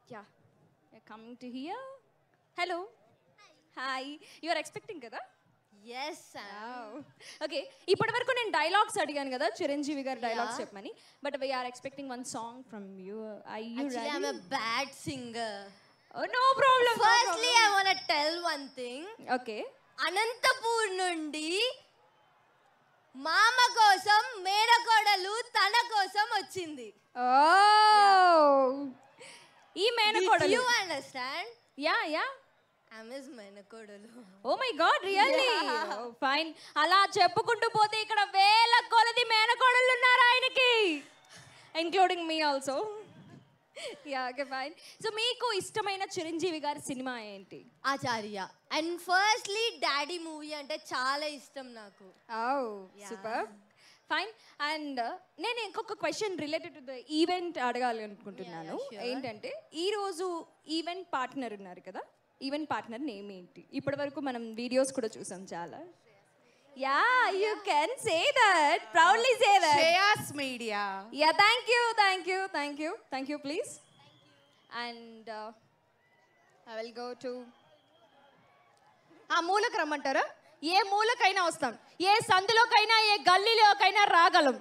Yeah coming to here hello hi you are expecting కదా yes okay ఇప్పటి వరకు నేను డైలాగ్స్ అడిగాను కదా చిరంజీవి గారి డైలాగ్స్ చెప్పమని but we are expecting one song from you I you Actually, I'm a bad singer. No problem Firstly, I want to tell one thing. Okay Anantapur నుండి మామ కోసం మేనకోడలు తన కోసం వచ్చింది ఓ ఈ మేనకోడలు you understand yeah yeah I'm is మేనకోడలు oh my god really fine అలా చెప్పుకుంటూ పోతే ఇక్కడ వేల కొలది మేనకోడళ్ళు ఉన్నారు ఆయనకి including me also yeah okay fine so మీకు ఇష్టమైన చిరంజీవి గారి సినిమా ఏంటి Acharya and firstly daddy movie అంటే చాలా ఇష్టం నాకు ఓ సూపర్ ఫైన్ అండ్ నేను ఇంకొక question related to the event అడగాలి అనుకుంటున్నాను Yeah, yeah, sure. ఏంటంటే ఈ రోజు ఈవెంట్ పార్ట్నర్ ఉన్నారు కదా ఈవెంట్ పార్ట్నర్ నేమ్ ఏంటి ఇప్పటి వరకు మనం వీడియోస్ కూడా చూసాం చాలా yeah you can say that proudly say that Shreyas media yeah thank you thank you thank you thank you please and I will go to ఆ మూలకు రమ్మంటారా ఏ మూలకైనా వస్తాం ఏ సందులోకైనా ఏ గల్లీలోకైనా రాగలం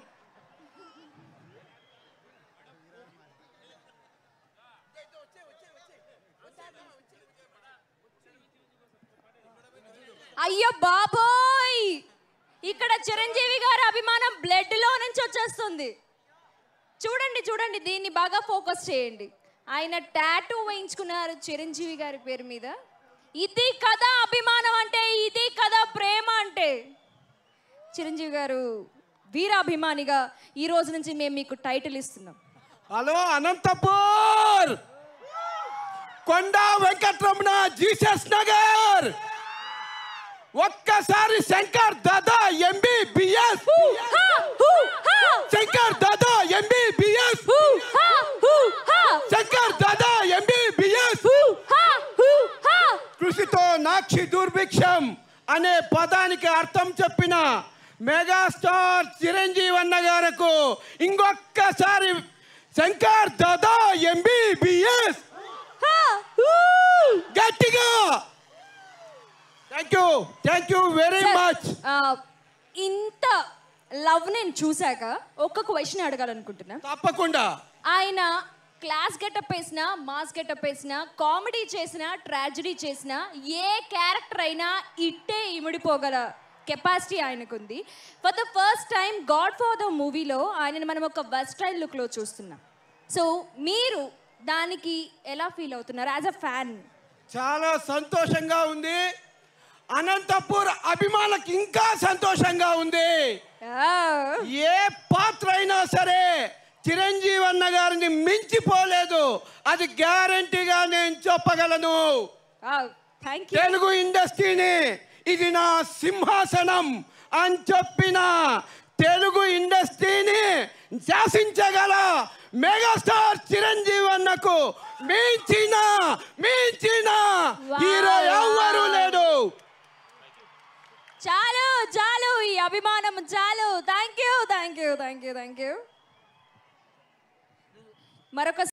అయ్యో బాబోయ్ ఇక్కడ చిరంజీవి గారి అభిమానం బ్లడ్ లో నుంచి వచ్చేస్తుంది చూడండి చూడండి దీన్ని బాగా ఫోకస్ చేయండి ఆయన టాటూ వేయించుకున్నారు చిరంజీవి గారి పేరు మీద ఇది కదా అభిమానం అంటే ఇది కదా ప్రేమ అంటే చిరంజీవి గారు వీరాభిమానిగా ఈ రోజు నుంచి మేము మీకు టైటిల్ ఇస్తున్నాం హలో అనంతపూర్ కొండ వెంకటరమణ జీసస్ నగర్ ఒక్కసారి శంకర్ దాదా ఎంబీబీఎస్ హా, హూ, హా, శంకర్ దాదా ఎంబీబీఎస్ హూ, హా, హూ, హా, శంకర్ దాదా ఎంబీబీఎస్ హూ, హా, హూ, హా. కృషితో నాక్షి దుర్భిక్షం అనే పదానికి అర్థం చెప్పిన మెగాస్టార్ చిరంజీవి అన్న గారకు ఇంకొక్కసారి శంకర్ దాదా ఎంబీబీఎస్ హా, హూ. గట్టిగా thank you thank you very much ఆ, ఇంత లవ్ నేను చూశాక ఒక్క క్వశ్చన్ అడగాలనుకుంటున్నా తప్పకుండా ఆయన క్లాస్ గెటప్ వేసిన మాస్ గెటప్ వేసిన కామెడీ చేసిన ట్రాజడీ చేసిన ఏ క్యారెక్టర్ అయినా ఇట్టే ఇమిడిపోగల కెపాసిటీ ఆయనకుంది for the first time Godfather మూవీలో ఆయనని మనం ఒక వెస్టైల్ లుక్లో చూస్తున్నాం సో మీరు దానికి ఎలా ఫీల్ అవుతున్నారు యాజ్ అ ఫ్యాన్ చాలా సంతోషంగా ఉంది అనంతపూర్ అభిమానులకు ఇంకా సంతోషంగా ఉంది ఏ పాత్ర అయినా సరే చిరంజీవి అన్న గారిని మించిపోలేదు అది గ్యారంటీగా నేను చెప్పగలను థ్యాంక్ యూ తెలుగు ఇండస్ట్రీని ఇది నా సింహాసనం అని చెప్పిన తెలుగు ఇండస్ట్రీని శాసించగల మెగాస్టార్ చిరంజీవి అన్నకు మించిన మించిన Wow, హీరో ఎవ్వరూ wow. లేడు చాలు చాలు ఈ అభిమానం చాలు thank you thank you thank you thank you మరొక